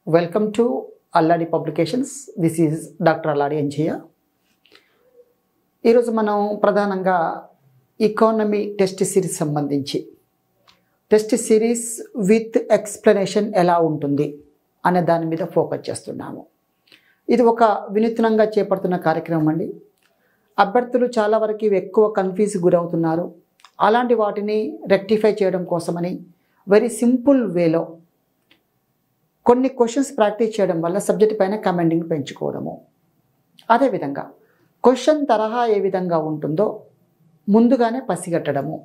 welcome to Alladi publications this is doctor Alladi Anjaiah ఈరోజు మనం ప్రధానంగా ఎకానమీ టెస్ట్ సిరీస్ సంబంధించి టెస్ట్ సిరీస్ విత్ ఎక్స్ప్లెనేషన్ ఎలా ఉంటుంది అనే దాని మీద ఫోకస్ చేస్తున్నాము ఇది ఒక వినూత్నంగా చేపడుతున్న కార్యక్రమం అండి అభ్యర్థులు చాలా వరకు ఎక్కువ కన్ఫ్యూజ్ గురవుతున్నారు అలాంటి వాటిని రెక్టిఫై చేయడం కోసమని వెరీ సింపుల్ వేలో కొన్ని క్వశ్చన్స్ ప్రాక్టీస్ చేయడం వల్ల సబ్జెక్ట్ పైన కమాండింగ్ పెంచుకోవడము అదేవిధంగా క్వశ్చన్ తరహా ఏ విధంగా ఉంటుందో ముందుగానే పసిగట్టడము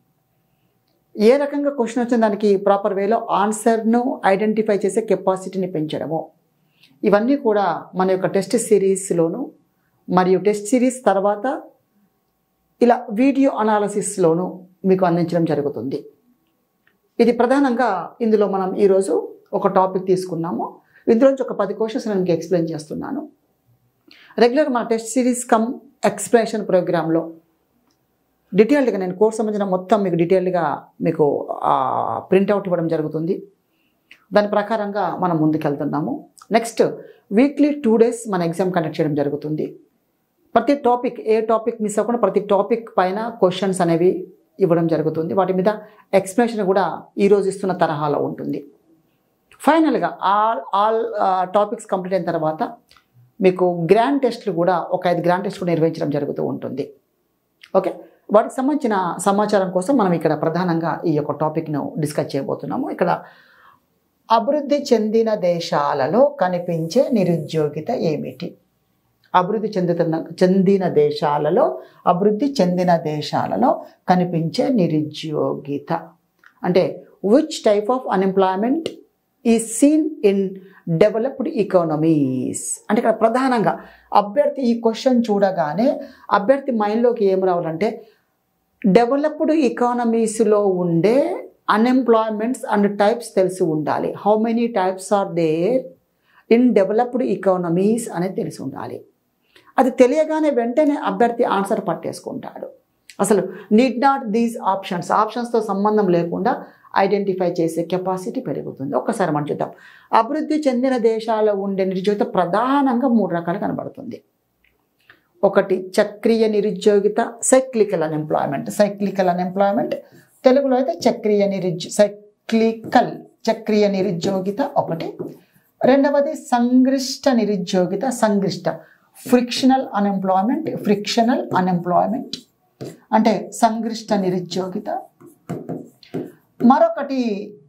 ఏ రకంగా క్వశ్చన్ వచ్చిన దానికి ప్రాపర్ వేలో ఆన్సర్ను ఐడెంటిఫై చేసే కెపాసిటీని పెంచడము ఇవన్నీ కూడా మన యొక్క టెస్ట్ సిరీస్లోను మరియు టెస్ట్ సిరీస్ తర్వాత ఇలా వీడియో అనాలసిస్లోను మీకు అందించడం జరుగుతుంది ఇది ప్రధానంగా ఇందులో మనం ఈరోజు ఒక టాపిక్ తీసుకున్నాము ఇందులోంచి ఒక పది క్వశ్చన్స్ నేను మీకు ఎక్స్ప్లెయిన్ చేస్తున్నాను రెగ్యులర్ మన టెస్ట్ సిరీస్ కమ్ ఎక్స్ప్లెనేషన్ ప్రోగ్రాంలో డీటెయిల్డ్గా నేను కోర్స్ సంబంధించిన మొత్తం మీకు డీటెయిల్డ్గా మీకు ప్రింట్అవుట్ ఇవ్వడం జరుగుతుంది దాని ప్రకారంగా మనం ముందుకెళ్తున్నాము నెక్స్ట్ వీక్లీ టూ డేస్ మన ఎగ్జామ్ కండక్ట్ చేయడం జరుగుతుంది ప్రతి టాపిక్ ఏ టాపిక్ మిస్ అవ్వకుండా ప్రతి టాపిక్ పైన క్వశ్చన్స్ అనేవి ఇవ్వడం జరుగుతుంది వాటి మీద ఎక్స్ప్లెనేషన్ కూడా ఈరోజు ఇస్తున్న తరహాలో ఉంటుంది ఫైనల్గా ఆల్ ఆల్ టాపిక్స్ కంప్లీట్ అయిన తర్వాత మీకు గ్రాండ్ టెస్ట్లు కూడా ఒక ఐదు గ్రాండ్ టెస్ట్ కూడా నిర్వహించడం జరుగుతూ ఉంటుంది ఓకే వాటికి సంబంధించిన సమాచారం కోసం మనం ఇక్కడ ప్రధానంగా ఈ యొక్క టాపిక్ను డిస్కస్ చేయబోతున్నాము ఇక్కడ అభివృద్ధి చెందిన దేశాలలో కనిపించే నిరుద్యోగిత ఏమిటి అభివృద్ధి చెందుతున్న చెందిన దేశాలలో అభివృద్ధి చెందిన దేశాలలో కనిపించే నిరుద్యోగిత అంటే which type of unemployment is seen in developed economies అంటే ఇక్కడ ప్రధానంగా అభ్యర్థి ఈ క్వశ్చన్ చూడగానే అభ్యర్థి మైండ్లోకి ఏం రావాలంటే డెవలప్డ్ ఎకానమీస్లో ఉండే అన్ఎంప్లాయ్మెంట్స్ అండ్ టైప్స్ తెలిసి ఉండాలి how many types are there in developed economies అనేది తెలిసి ఉండాలి అది తెలియగానే వెంటనే అభ్యర్థి ఆన్సర్ పట్టేసుకుంటాడు అసలు నీడ్ నాట్ దీస్ ఆప్షన్స్ ఆప్షన్స్తో సంబంధం లేకుండా ఐడెంటిఫై చేసే కెపాసిటీ పెరుగుతుంది ఒక్కసారి మనం చూద్దాం అభివృద్ధి చెందిన దేశాల్లో ఉండే నిరుద్యోగిత ప్రధానంగా మూడు రకాలు కనబడుతుంది ఒకటి చక్రీయ నిరుద్యోగిత సైక్లికల్ అన్ఎంప్లాయ్మెంట్ సైక్లికల్ అన్ఎంప్లాయ్మెంట్ తెలుగులో అయితే చక్రీయ నిరుద్యో సైక్లికల్ చక్రీయ నిరుద్యోగిత ఒకటి రెండవది సంక్లిష్ట నిరుద్యోగిత సంక్లిష్ట ఫ్రిక్షనల్ అన్ఎంప్లాయ్మెంట్ ఫ్రిక్షనల్ అన్ఎంప్లాయ్మెంట్ అంటే సంక్లిష్ట నిరుద్యోగిత మరొకటి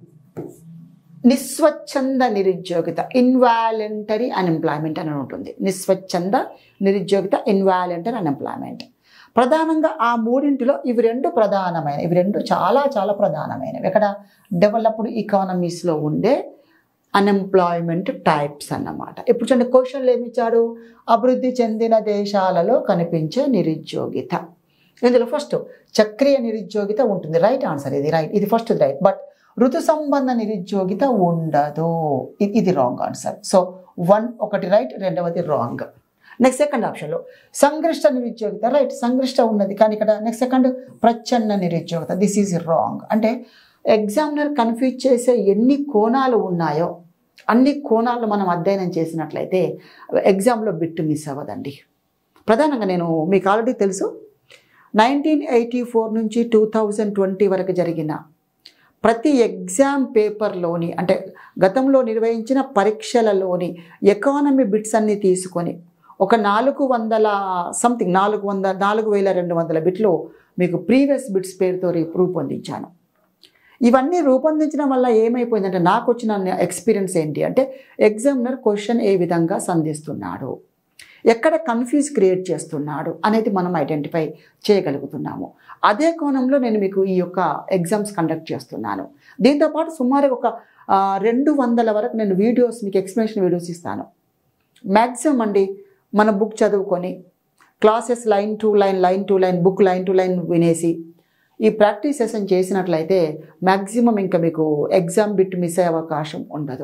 నిస్వచ్ఛంద నిరుద్యోగిత ఇన్వాలంటరీ అన్ఎంప్లాయ్మెంట్ అని ఉంటుంది నిస్వచ్ఛంద నిరుద్యోగిత ఇన్వాలంటరీ అన్ఎంప్లాయ్మెంట్ ప్రధానంగా ఆ మూడింటిలో ఇవి రెండు ప్రధానమైన ఇవి రెండు చాలా చాలా ప్రధానమైనవి ఇక్కడ డెవలప్డ్ ఎకానమీస్లో ఉండే అన్ఎంప్లాయ్మెంట్ టైప్స్ అన్నమాట ఇప్పుడు చూడండి క్వశ్చన్లు ఏమి ఇచ్చాడు అభివృద్ధి చెందిన దేశాలలో కనిపించే నిరుద్యోగిత ఇందులో ఫస్ట్ చక్రీయ నిరుద్యోగిత ఉంటుంది రైట్ ఆన్సర్ ఇది రైట్ ఇది ఫస్ట్ రైట్ బట్ ఋతు సంబంధ నిరుద్యోగిత ఉండదు ఇ- ఇది రాంగ్ ఆన్సర్ సో వన్ ఒకటి రైట్ రెండవది రాంగ్ నెక్స్ట్ సెకండ్ ఆప్షన్లో సంక్లిష్ట నిరుద్యోగిత రైట్ సంక్లిష్ట ఉన్నది కానీ ఇక్కడ నెక్స్ట్ సెకండ్ ప్రచ్ఛన్న నిరుద్యోగిత దిస్ ఈజ్ రాంగ్ అంటే ఎగ్జామినర్ కన్ఫ్యూజ్ చేసే ఎన్ని కోణాలు ఉన్నాయో అన్ని కోణాలు మనం అధ్యయనం చేసినట్లయితే ఎగ్జామ్లో బిట్టు మిస్ అవ్వదండి ప్రధానంగా నేను మీకు ఆల్రెడీ తెలుసు నైన్టీన్ ఎయిటీ ఫోర్ నుంచి టూ థౌజండ్ ట్వంటీ వరకు జరిగిన ప్రతి ఎగ్జామ్ పేపర్లోని అంటే గతంలో నిర్వహించిన పరీక్షలలోని ఎకానమీ బిట్స్ అన్ని తీసుకొని ఒక నాలుగు వందల సంథింగ్ నాలుగు వందల నాలుగు వేల రెండు వందల బిట్లు మీకు ప్రీవియస్ బిట్స్ పేరుతో రీ- రూపొందించాను ఇవన్నీ రూపొందించడం వల్ల ఏమైపోయిందంటే నాకు వచ్చిన ఎక్స్పీరియన్స్ ఏంటి అంటే ఎగ్జామినర్ క్వశ్చన్ ఏ విధంగా సంధిస్తున్నాడు ఎక్కడ కన్ఫ్యూజ్ క్రియేట్ చేస్తున్నాడు అనేది మనం ఐడెంటిఫై చేయగలుగుతున్నాము అదే కోణంలో నేను మీకు ఈ యొక్క ఎగ్జామ్స్ కండక్ట్ చేస్తున్నాను దీంతోపాటు సుమారు ఒక ఆ, రెండు వందల వరకు నేను వీడియోస్ మీకు ఎక్స్ప్లెనేషన్ వీడియోస్ ఇస్తాను మ్యాక్సిమం అండి మన బుక్ చదువుకొని classes line to line line to line book line to line వినేసి ఈ ప్రాక్టీస్ సెషన్ చేసినట్లయితే మ్యాక్సిమం ఇంకా మీకు ఎగ్జామ్ బిట్ మిస్ అయ్యే అవకాశం ఉండదు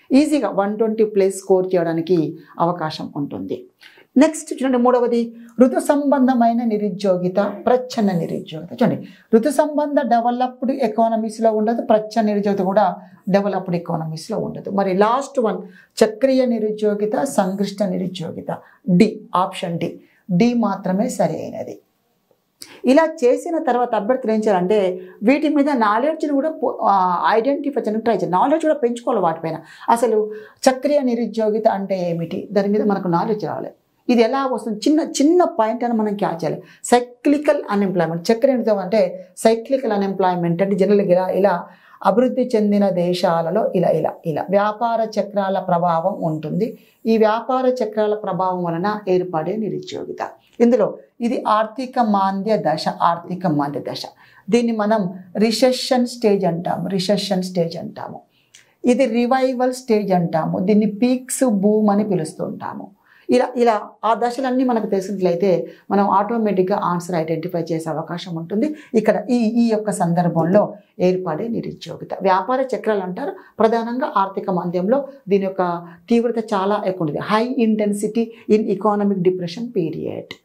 ఈజీగా వన్ ట్వంటీ ప్లేస్ స్కోర్ చేయడానికి అవకాశం ఉంటుంది నెక్స్ట్ చూడండి మూడవది ఋతు సంబంధమైన నిరుద్యోగిత ప్రచ్ఛన్న నిరుద్యోగిత చూడండి ఋతు సంబంధ డెవలప్డ్ ఎకానమీస్లో ఉండదు ప్రచ్ఛన్న నిరుద్యోగిత కూడా డెవలప్డ్ ఎకానమీస్లో ఉండదు మరి లాస్ట్ వన్ చక్రీయ నిరుద్యోగిత సంక్లిష్ట నిరుద్యోగిత డి ఆప్షన్ డి డి మాత్రమే సరి అయినది ఇలా చేసిన తర్వాత అభ్యర్థులు ఏం చేయాలంటే వీటి మీద నాలెడ్జ్ని కూడా ఐడెంటిఫై చేయడానికి ట్రై చేయాలి నాలెడ్జ్ కూడా పెంచుకోవాలి వాటిపైన అసలు చక్రీయ నిరుద్యోగిత అంటే ఏమిటి దాని మీద మనకు నాలెడ్జ్ రావాలి ఇది ఎలా వస్తుంది చిన్న చిన్న పాయింట్ అని మనం క్యాచ్ చేయాలి సైక్లికల్ అన్ఎంప్లాయ్మెంట్ చక్రీయ నిరుద్యోగం అంటే సైక్లికల్ అన్ఎంప్లాయ్మెంట్ అంటే జనరల్గా ఇలా ఇలా అభివృద్ధి చెందిన దేశాలలో ఇలా ఇలా ఇలా వ్యాపార చక్రాల ప్రభావం ఉంటుంది ఈ వ్యాపార చక్రాల ప్రభావం వలన ఏర్పడే నిరుద్యోగిత ఇందులో ఇది ఆర్థిక మాంద్య దశ ఆర్థిక మాంద్య దశ దీన్ని మనం రిసెషన్ స్టేజ్ అంటాము రిసెషన్ స్టేజ్ అంటాము ఇది రివైవల్ స్టేజ్ అంటాము దీన్ని పీక్స్ బూమ్ అని పిలుస్తుంటాము ఇలా ఇలా ఆ దశలన్నీ మనకు తెలిసినట్లయితే మనం ఆటోమేటిక్గా ఆన్సర్ ఐడెంటిఫై చేసే అవకాశం ఉంటుంది ఇక్కడ ఈ ఈ యొక్క సందర్భంలో ఏర్పడే నిరుద్యోగిత వ్యాపార చక్రాలు అంటారు ప్రధానంగా ఆర్థిక మాంద్యంలో దీని యొక్క తీవ్రత చాలా ఎక్కువ ఉంటుంది high intensity in economic depression period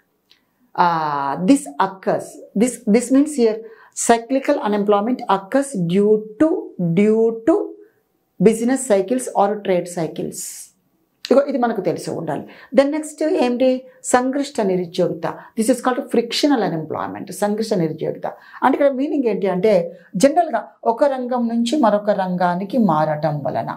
this occurs this this means here cyclical unemployment occurs due to due to business cycles or trade cycles ఇగో ఇది మనకు తెలిసి ఉండాలి దెన్ నెక్స్ట్ ఏంటి సంక్లిష్ట నిరుద్యోగిత this is called frictional unemployment సంక్లిష్ట నిరుద్యోగిత అంటే ఇక్కడ మీనింగ్ ఏంటి అంటే జనరల్గా ఒక రంగం నుంచి మరొక రంగానికి మారటం వలన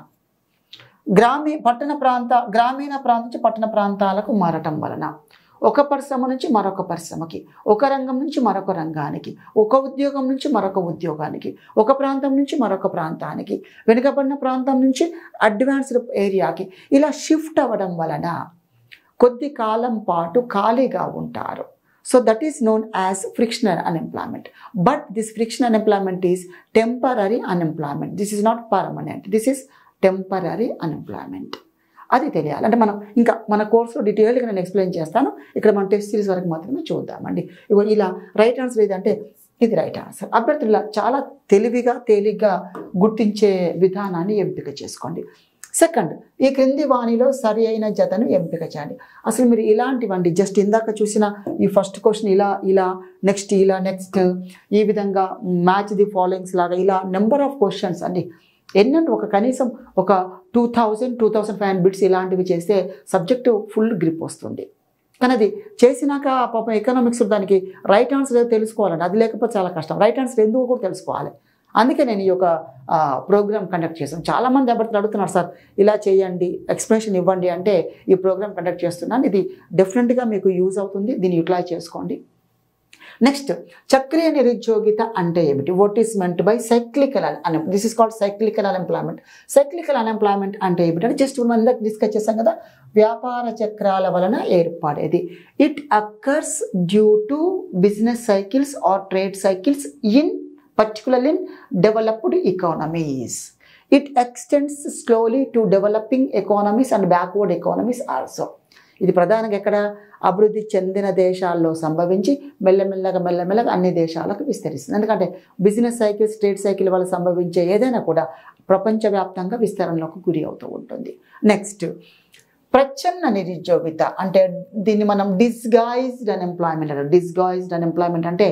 గ్రామీ పట్టణ ప్రాంత గ్రామీణ ప్రాంతం నుంచి పట్టణ ప్రాంతాలకు మారటం వలన ఒక పరిశ్రమ నుంచి మరొక పరిశ్రమకి ఒక రంగం నుంచి మరొక రంగానికి ఒక ఉద్యోగం నుంచి మరొక ఉద్యోగానికి ఒక ప్రాంతం నుంచి మరొక ప్రాంతానికి వెనుకబడిన ప్రాంతం నుంచి అడ్వాన్స్డ్ ఏరియాకి ఇలా షిఫ్ట్ అవ్వడం వలన కొద్ది కాలం పాటు ఖాళీగా ఉంటారు so that is known as frictional unemployment but this friction unemployment is temporary unemployment this is not permanent this is temporary unemployment అది తెలియాలి అంటే మనం ఇంకా మన కోర్సులో డీటెయిల్గా నేను ఎక్స్ప్లెయిన్ చేస్తాను ఇక్కడ మనం టెస్ట్ సిరీస్ వరకు మాత్రమే చూద్దామండి ఇగో ఇలా రైట్ ఆన్సర్ ఏదంటే ఇది రైట్ ఆన్సర్ అభ్యర్థులు ఇలా చాలా తెలివిగా తేలిగ్గా గుర్తించే విధానాన్ని ఎంపిక చేసుకోండి సెకండ్ ఈ క్రింది వాణిలో సరి అయిన జతను ఎంపిక చేయండి అసలు మీరు ఇలాంటివండి జస్ట్ ఇందాక చూసిన ఈ ఫస్ట్ క్వశ్చన్ ఇలా ఇలా నెక్స్ట్ ఇలా నెక్స్ట్ ఈ విధంగా మ్యాచ్ ది ఫాలోయింగ్స్ లాగా ఇలా నెంబర్ ఆఫ్ క్వశ్చన్స్ అండి ఎన్నంటే ఒక కనీసం ఒక two thousand two thousand five hundred bits ఇలాంటివి చేస్తే సబ్జెక్టు ఫుల్ గ్రిప్ వస్తుంది కానీ అది చేసినాక పాపం ఎకనామిక్స్ దానికి రైట్ ఆన్సర్ ఏదో తెలుసుకోవాలండి అది లేకపోతే చాలా కష్టం రైట్ ఆన్సర్ ఎందుకు కూడా తెలుసుకోవాలి అందుకే నేను ఈ యొక్క ప్రోగ్రామ్ కండక్ట్ చేశాను చాలామంది అభ్యర్థులు అడుగుతున్నారు సార్ ఇలా చేయండి ఎక్స్ప్లెనేషన్ ఇవ్వండి అంటే ఈ ప్రోగ్రామ్ కండక్ట్ చేస్తున్నాను ఇది డెఫినెట్గా మీకు యూజ్ అవుతుంది దీన్ని యూటిలైజ్ చేసుకోండి నెక్స్ట్ చక్రీయ నిరుద్యోగిత అంటే ఏమిటి what is meant by cyclical అన్ this is called cyclical unemployment cyclical unemployment అంటే ఏమిటి అంటే జస్ట్ మనం ఇందాక డిస్కస్ చేసాం కదా వ్యాపార చక్రాల వలన ఏర్పడేది it occurs due to business cycles or trade cycles in particular in developed economies it extends slowly to developing economies and backward economies also ఇది ప్రధానంగా ఎక్కడ అభివృద్ధి చెందిన దేశాల్లో సంభవించి మెల్లమెల్లగా మెల్లమెల్లగా అన్ని దేశాలకు విస్తరిస్తుంది ఎందుకంటే బిజినెస్ సైకిల్ స్టేట్ సైకిల్ వల్ల సంభవించే ఏదైనా కూడా ప్రపంచవ్యాప్తంగా విస్తరణలకు గురి అవుతూ ఉంటుంది నెక్స్ట్ ప్రచ్ఛన్న నిరుద్యోగిత అంటే దీన్ని మనం డిస్గాయిజ్డ్ అన్ఎంప్లాయ్మెంట్ అంటారు డిస్గాయిజ్డ్ అన్ఎంప్లాయ్మెంట్ అంటే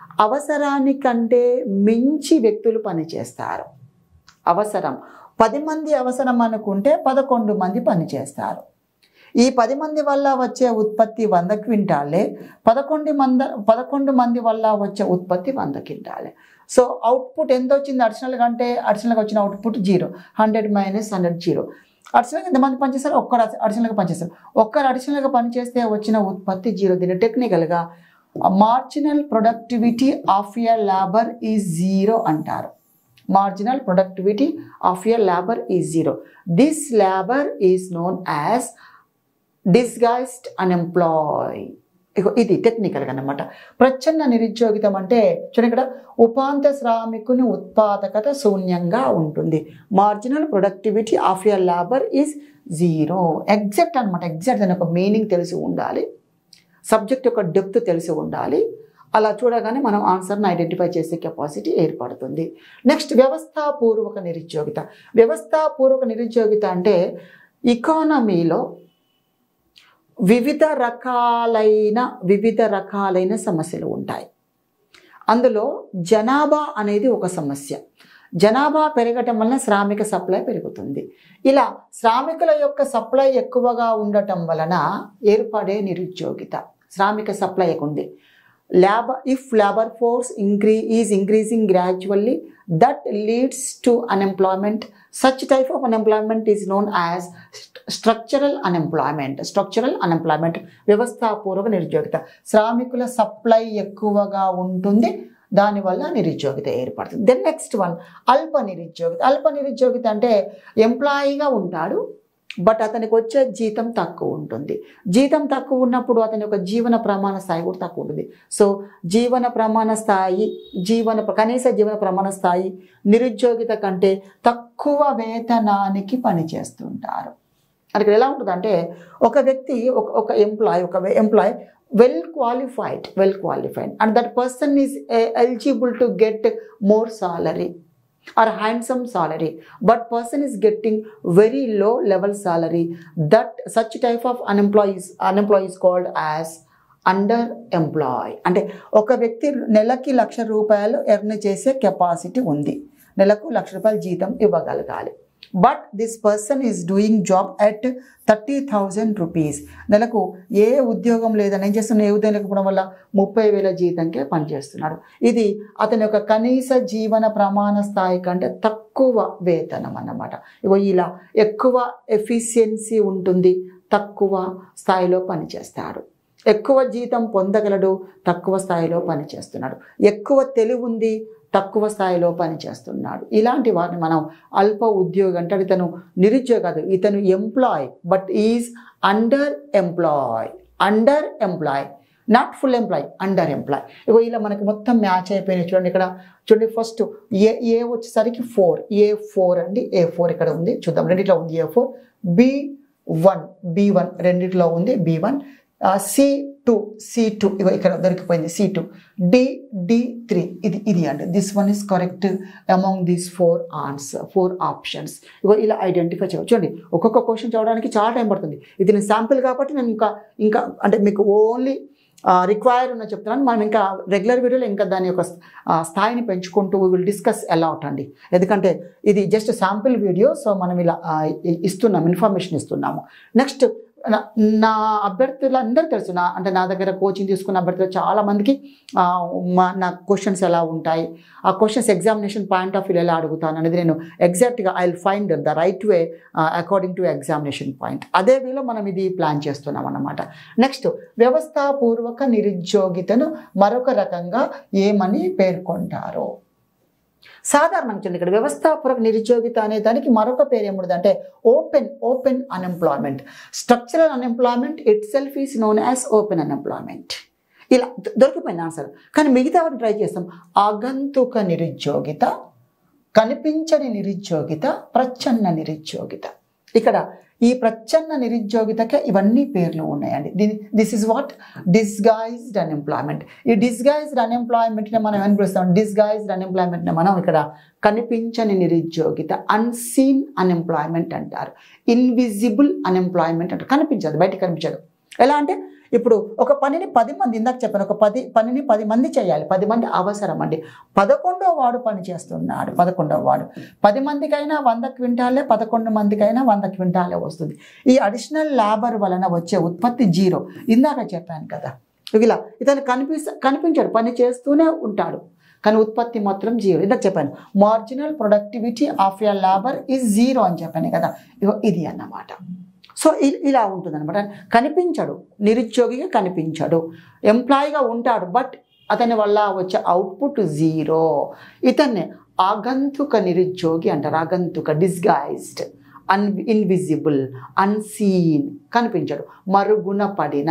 అవసరానికంటే మించి వ్యక్తులు పనిచేస్తారు అవసరం పది మంది అవసరం అనుకుంటే పదకొండు మంది పనిచేస్తారు ఈ పది మంది వల్ల వచ్చే ఉత్పత్తి వంద క్వింటాలే పదకొండు మంది పదకొండు మంది వల్ల వచ్చే ఉత్పత్తి వంద క్వింటాలే సో అవుట్పుట్ ఎంత వచ్చింది అడిషనల్గా అంటే అడిషనల్గా వచ్చిన output zero hundred minus hundred zero అడిషనల్గా ఎంతమంది పనిచేస్తారు ఒక్కరు అడిషనల్గా పనిచేస్తారు ఒక్కరు అడిషనల్గా పనిచేస్తే వచ్చిన ఉత్పత్తి జీరో దీన్ని టెక్నికల్గా marginal productivity of your labour is zero అంటారు marginal productivity of your labour is zero this labour is known as disguised unemploy ఇగో ఇది టెక్నికల్గా అనమాట ప్రచ్ఛన్న నిరుద్యోగితం అంటే చూడండి ఇక్కడ ఉపాంత శ్రామికుని ఉత్పాదకత శూన్యంగా ఉంటుంది marginal productivity of your labour is zero exact అనమాట ఎగ్జాక్ట్ దాని ఒక మీనింగ్ తెలిసి ఉండాలి సబ్జెక్ట్ యొక్క డెప్త్ తెలిసి ఉండాలి అలా చూడగానే మనం ఆన్సర్ని ఐడెంటిఫై చేసే కెపాసిటీ ఏర్పడుతుంది నెక్స్ట్ వ్యవస్థాపూర్వక నిరుద్యోగిత వ్యవస్థాపూర్వక నిరుద్యోగిత అంటే ఇకానమీలో వివిధ రకాలైన వివిధ రకాలైన సమస్యలు ఉంటాయి అందులో జనాభా అనేది ఒక సమస్య జనాభా పెరగటం వలన శ్రామిక సప్లై పెరుగుతుంది ఇలా శ్రామికుల యొక్క సప్లై ఎక్కువగా ఉండటం వలన ఏర్పడే నిరుద్యోగిత శ్రామిక సప్లై ఉంది లేబర్ ఇఫ్ లేబర్ ఫోర్స్ ఇంక్రీ is increasing gradually that leads to unemployment such type of unemployment is known as structural unemployment structural unemployment వ్యవస్థాపూర్వక నిరుద్యోగిత శ్రామికుల సప్లై ఎక్కువగా ఉంటుంది దానివల్ల నిరుద్యోగిత ఏర్పడుతుంది దెన్ నెక్స్ట్ వన్ అల్ప నిరుద్యోగిత అల్ప నిరుద్యోగిత అంటే ఎంప్లాయీగా ఉంటాడు బట్ అతనికి వచ్చే జీతం తక్కువ ఉంటుంది జీతం తక్కువ ఉన్నప్పుడు అతని యొక్క జీవన ప్రమాణ స్థాయి కూడా తక్కువ ఉంటుంది సో జీవన ప్రమాణ స్థాయి జీవన కనీస జీవన ప్రమాణ స్థాయి నిరుద్యోగిత కంటే తక్కువ వేతనానికి పనిచేస్తుంటారు అది ఇక్కడ ఎలా ఉంటుందంటే ఒక వ్యక్తి ఒక ఒక ఎంప్లాయ్ ఒక employ well qualified well qualified and that person is eligible to get more salary or handsome salary but person is getting very low level salary that such type of unemployees unemployee is called as under employ అంటే ఒక వ్యక్తి నెలకి లక్ష రూపాయలు earn చేసే capacity ఉంది నెలకు లక్ష రూపాయల జీతం ఇవ్వగలగాలి but this person is doing job at thirty thousand rupees నెలకు ఏ ఉద్యోగం లేదని ఏం చేస్తున్నా ఏ ఉద్యోగం లేకపోవడం వల్ల ముప్పై వేల జీతంకే పనిచేస్తున్నాడు ఇది అతని యొక్క కనీస జీవన ప్రమాణ స్థాయి కంటే తక్కువ వేతనం అన్నమాట ఇగో ఇలా ఎక్కువ ఎఫిషియన్సీ ఉంటుంది తక్కువ స్థాయిలో పనిచేస్తాడు ఎక్కువ జీతం పొందగలడు తక్కువ స్థాయిలో పనిచేస్తున్నాడు ఎక్కువ తెలివి ఉంది తక్కువ స్థాయిలో పనిచేస్తున్నాడు ఇలాంటి వారిని మనం అల్ప ఉద్యోగి అంటే ఇతను నిరుద్యోగ కాదు ఇతను employ but is under employ under employ not full employ under employ ఇగో ఇలా మనకి మొత్తం మ్యాచ్ అయిపోయినాయి చూడండి ఇక్కడ చూడండి ఫస్ట్ ఏ ఏ వచ్చేసరికి ఫోర్ ఏ ఫోర్ అండి ఏ ఫోర్ ఇక్కడ ఉంది చూద్దాం రెండిట్లో ఉంది A four B one B one రెండిట్లో ఉంది B one C two C two ఇగో ఇక్కడ దొరికిపోయింది C two D D three ఇది ఇది అండి this one is correct among these four answer four options ఇగో ఇలా ఐడెంటిఫై చేయవచ్చు చూడండి ఒక్కొక్క క్వశ్చన్ చదవడానికి చాలా టైం పడుతుంది ఇది నేను శాంపిల్ కాబట్టి నేను ఇంకా ఇంకా అంటే మీకు ఓన్లీ రిక్వైర్ ఉన్న చెప్తున్నాను మనం ఇంకా రెగ్యులర్ వీడియోలో ఇంకా దాని యొక్క ఆ, స్థాయిని పెంచుకుంటూ వీ విల్ డిస్కస్ ఎలా అండి ఎందుకంటే ఇది జస్ట్ శాంపిల్ వీడియో సో మనం ఇలా ఆ, ఇ- ఇస్తున్నాం ఇన్ఫర్మేషన్ ఇస్తున్నాము నెక్స్ట్ నా- నా అభ్యర్థులు అందరూ తెలుసు నా అంటే నా దగ్గర కోచింగ్ తీసుకున్న అభ్యర్థులు చాలా మందికి ఆ, మా నా క్వశ్చన్స్ ఎలా ఉంటాయి ఆ questions examination point of view ఎలా అడుగుతాను అనేది నేను ఎగ్జాక్ట్గా I will find the right way according to examination point అదే వేలో మనం ఇది ప్లాన్ చేస్తున్నాం అన్నమాట నెక్స్ట్ వ్యవస్థాపూర్వక నిరుద్యోగితను మరొక రకంగా ఏమని పేర్కొంటారు సాధారణంగా చూడండి ఇక్కడ వ్యవస్థాపూర్వక నిరుద్యోగిత అనే దానికి మరొక పేరు ఏముంటుంది అంటే open open unemployment structural unemployment itself is known as open unemployment ఇలా దొ- దొరికిపోయింది ఆన్సర్ కానీ మిగతా వాటిని ట్రై చేస్తాం ఆగంతుక నిరుద్యోగిత కనిపించని నిరుద్యోగిత ప్రచ్ఛన్న నిరుద్యోగిత ఇక్కడ ఈ ప్రచ్ఛన్న నిరుద్యోగితకే ఇవన్నీ పేర్లు ఉన్నాయండి దీని this is what disguised unemployment ఈ డిస్గైజ్డ్ అన్ఎంప్లాయ్మెంట్ని మనం ఏమని పిలుస్తాం డిస్గైజ్డ్ అన్ఎంప్లాయ్మెంట్ని మనం ఇక్కడ కనిపించని నిరుద్యోగిత అన్సీన్ అన్ఎంప్లాయ్మెంట్ అంటారు ఇన్విజిబుల్ అన్ఎంప్లాయ్మెంట్ అంటారు కనిపించదు బయట కనిపించదు ఎలా అంటే ఇప్పుడు ఒక పనిని పది మంది ఇందాక చెప్పాను ఒక పది పనిని పది మంది చేయాలి పది మంది అవసరం అండి పదకొండో వాడు పని చేస్తున్నాడు పదకొండవ వాడు పది మందికైనా వంద క్వింటాలే పదకొండు మందికైనా వంద క్వింటాలే వస్తుంది ఈ అడిషనల్ లేబర్ వలన వచ్చే ఉత్పత్తి జీరో ఇందాక చెప్పాను కదా ఇలా ఇతను కనిపిస్త కనిపించాడు పని చేస్తూనే ఉంటాడు కానీ ఉత్పత్తి మాత్రం జీరో ఇందాక చెప్పాను marginal productivity of your labour is zero అని చెప్పాను కదా ఇగో ఇది అన్నమాట సో ఇ- ఇలా ఉంటుంది అనమాట కనిపించడు నిరుద్యోగిగా కనిపించడు ఎంప్లాయీగా ఉంటాడు బట్ అతని వల్ల వచ్చే అవుట్పుట్ జీరో ఇతన్ని ఆగంతుక నిరుద్యోగి అంటారు ఆగంతుక డిస్గైజ్డ్ అన్ ఇన్విజిబుల్ అన్సీన్ కనిపించడు మరుగున పడిన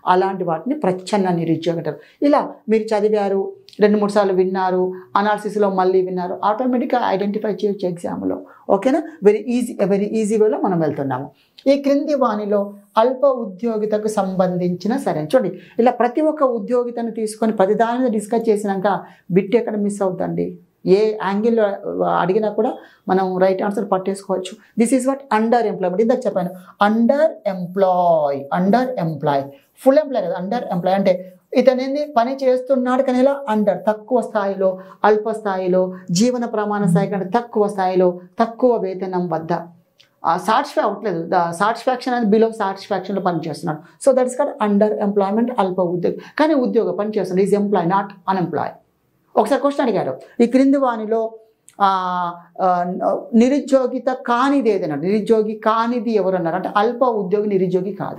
అలాంటి వాటిని ప్రచ్ఛన్న నిరుద్యోగం అంటారు ఇలా మీరు చదివారు రెండు మూడు సార్లు విన్నారు అనాలిసిస్లో మళ్ళీ విన్నారు ఆటోమేటిక్గా ఐడెంటిఫై చేయొచ్చు ఎగ్జామ్లో ఓకేనా వెరీ ఈజీ వెరీ ఈజీ వేలో మనం వెళ్తున్నాము ఈ క్రింది వాణిలో అల్ప ఉద్యోగితకు సంబంధించిన సరే చూడండి ఇలా ప్రతి ఒక్క ఉద్యోగితను తీసుకొని ప్రతి దాని మీద డిస్కస్ చేసినాక బిట్ ఎక్కడ మిస్ అవుతుందండి ఏ యాంగిల్లో అడిగినా కూడా మనం రైట్ ఆన్సర్ పట్టేసుకోవచ్చు this is what under employment ఇందాక చెప్పాను under employ under employ full employ కదా అండర్ ఎంప్లాయ్ అంటే ఇతను ఏంది పని చేస్తున్నాడు కానీ ఇలా అండర్ తక్కువ స్థాయిలో అల్ప స్థాయిలో జీవన ప్రమాణ స్థాయి కంటే తక్కువ స్థాయిలో తక్కువ వేతనం వద్ద సాటిస్ఫై అవ్వట్లేదు ద సాటిస్ఫాక్షన్ అనేది బిలో సాటిస్ఫాక్షన్లో పనిచేస్తున్నాడు so that is called under employment అల్ప ఉద్యోగం కానీ ఉద్యోగం పని చేస్తున్నాడు ఈజ్ ఎంప్లాయ్ నాట్ అన్ఎంప్లాయ్ ఒకసారి క్వశ్చన్ అడిగారు ఈ క్రింది వానిలో ఆ, ఆ, నిరుద్యోగిత కానిది ఏదైనా నిరుద్యోగి కానిది ఎవరు అన్నారు అంటే అల్ప ఉద్యోగి నిరుద్యోగి కాదు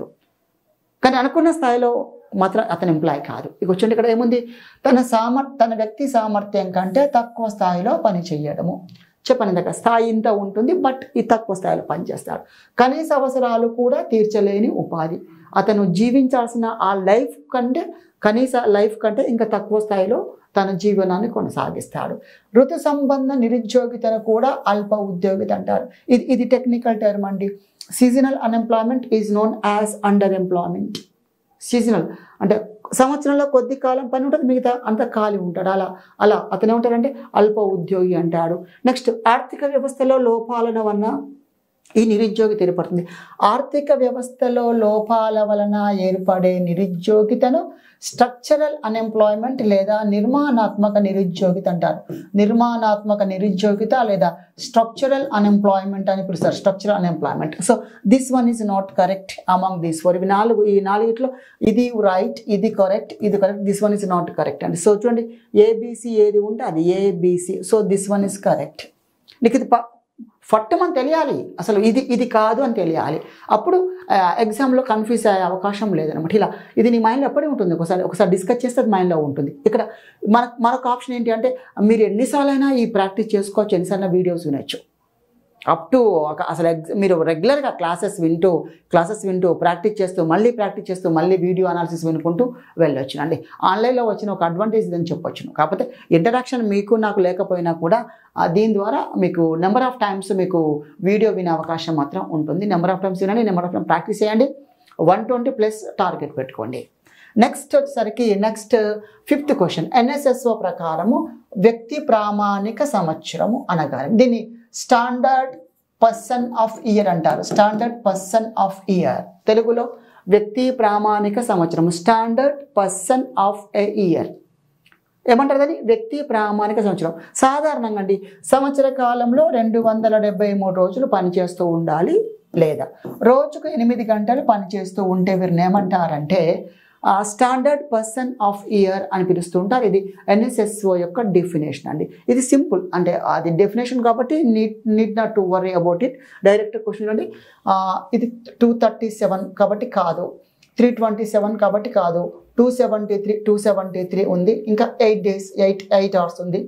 కానీ అనుకున్న స్థాయిలో మాత్రం అతను ఎంప్లాయ్ కాదు ఇక వచ్చండి ఇక్కడ ఏముంది తన సామర్ తన వ్యక్తి సామర్థ్యం కంటే తక్కువ స్థాయిలో పని చేయడము చెప్పండి ఇందాక స్థాయి ఇంత ఉంటుంది బట్ ఈ తక్కువ స్థాయిలో పనిచేస్తాడు కనీస అవసరాలు కూడా తీర్చలేని ఉపాధి అతను జీవించాల్సిన ఆ లైఫ్ కంటే కనీస లైఫ్ కంటే ఇంకా తక్కువ స్థాయిలో తన జీవనాన్ని కొనసాగిస్తాడు ఋతు సంబంధ నిరుద్యోగితను కూడా అల్ప ఉద్యోగిత అంటారు ఇది ఇది టెక్నికల్ టర్మ్ అండి seasonal unemployment is known as under employment seasonal అంటే సంవత్సరంలో కొద్ది కాలం పని ఉంటుంది మిగతా అంత ఖాళీ ఉంటాడు అలా అలా అతను ఏమంటాడంటే అల్ప ఉద్యోగి అంటాడు నెక్స్ట్ ఆర్థిక వ్యవస్థలో లోపాలను వలన ఈ నిరుద్యోగి ఏర్పడుతుంది ఆర్థిక వ్యవస్థలో లోపాల వలన ఏర్పడే నిరుద్యోగితను స్ట్రక్చరల్ అన్ఎంప్లాయ్మెంట్ లేదా నిర్మాణాత్మక నిరుద్యోగిత అంటారు నిర్మాణాత్మక నిరుద్యోగిత లేదా స్ట్రక్చరల్ అన్ఎంప్లాయ్మెంట్ అని పిలుస్తారు structural unemployment so this one is not correct among these four ఇవి నాలుగు ఈ నాలుగిట్లో ఇది రైట్ ఇది కరెక్ట్ ఇది correct this one is not correct అండి సో చూడండి ఏబిసి ఏది ఉంటే అది A B C so this one is correct నీకు ఇది ప- ఫట్టమని తెలియాలి అసలు ఇది ఇది కాదు అని తెలియాలి అప్పుడు ఎగ్జామ్లో కన్ఫ్యూజ్ అయ్యే అవకాశం లేదనమాట ఇలా ఇది నీ మైండ్లో ఎప్పుడే ఉంటుంది ఒకసారి ఒకసారి డిస్కస్ చేస్తే అది మైండ్లో ఉంటుంది ఇక్కడ మన మరొక ఆప్షన్ ఏంటి అంటే మీరు ఎన్నిసార్లైనా ఈ ప్రాక్టీస్ చేసుకోవచ్చు ఎన్నిసార్లు వీడియోస్ వినొచ్చు అప్ టు ఒక అసలు ఎగ్జ్ మీరు రెగ్యులర్గా క్లాసెస్ వింటూ క్లాసెస్ వింటూ ప్రాక్టీస్ చేస్తూ మళ్ళీ ప్రాక్టీస్ చేస్తూ మళ్ళీ వీడియో అనాలిసిస్ వినుకుంటూ వెళ్ళొచ్చు అండి ఆన్లైన్లో వచ్చిన ఒక అడ్వాంటేజ్ ఇదని చెప్పొచ్చును కాకపోతే ఇంటరాక్షన్ మీకు నాకు లేకపోయినా కూడా ఆ, దీని ద్వారా మీకు నెంబర్ ఆఫ్ టైమ్స్ మీకు వీడియో వినే అవకాశం మాత్రం ఉంటుంది నెంబర్ ఆఫ్ టైమ్స్ వినండి నెంబర్ ఆఫ్ టైం ప్రాక్టీస్ చేయండి వన్ ట్వంటీ ప్లస్ టార్గెట్ పెట్టుకోండి నెక్స్ట్ వచ్చేసరికి నెక్స్ట్ ఫిఫ్త్ క్వశ్చన్ ఎన్ఎస్ఎస్ఓ ప్రకారము వ్యక్తి ప్రామాణిక సంవత్సరము అనగా దీన్ని స్టాండర్డ్ పర్సన్ ఆఫ్ ఇయర్ అంటారు స్టాండర్డ్ పర్సన్ ఆఫ్ ఇయర్ తెలుగులో వ్యక్తి ప్రామాణిక సంవత్సరం standard person of a year ఏమంటారు అది వ్యక్తి ప్రామాణిక సంవత్సరం సాధారణంగా అండి సంవత్సర కాలంలో రెండు వందల డెబ్బై మూడు రోజులు పనిచేస్తూ ఉండాలి లేదా రోజుకు ఎనిమిది గంటలు పనిచేస్తూ ఉంటే వీరిని ఏమంటారంటే స్టాండర్డ్ పర్సన్ ఆఫ్ ఇయర్ అని పిలుస్తుంటారు ఇది ఎన్ఎస్ఎస్ఓ యొక్క డెఫినేషన్ అండి ఇది సింపుల్ అంటే అది డెఫినేషన్ కాబట్టి neat neat not to worry about it direct question అండి ఆ, ఇది టూ థర్టీ సెవెన్ కాబట్టి కాదు త్రీ ట్వంటీ సెవెన్ కాబట్టి కాదు two seventy three two seventy three ఉంది ఇంకా eight days eight eight hours ఉంది